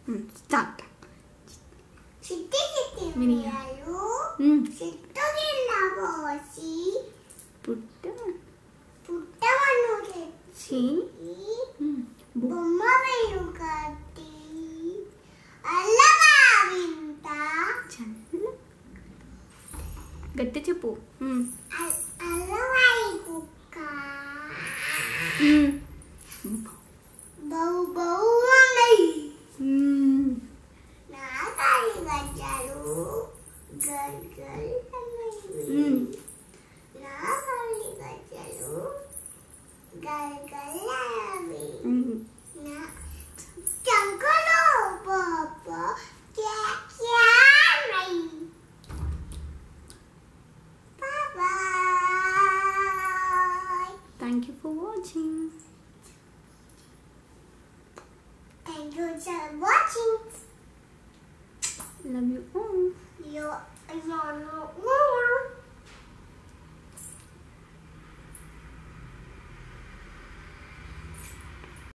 Start చిట్టి చిట్టి మినియా. మియాలు మ్మ్. చిట్టు కింద పోసి పుట్ట పుట్టవను తెచ్చి చి మ్మ్. బు- బొమ్మ వేలు కట్టి అల్లగా వింట చల్ల గట్టి చెప్పు మ్మ్. అల్- అల్లవాయి కుక్క మ్మ్. బౌ బౌ అన్నయి మ్మ్. నా కాలి గజ్జలు గల్ గల్ అన్నయి మ్మ్. నా కాలి గజ్జలు గల్ గల్ అన్నవి మ్మ్. నా చంకలో పాప క్యా క్యా అన్నయి bye thank you for watching Thank you for watching. Love you all You're, you're,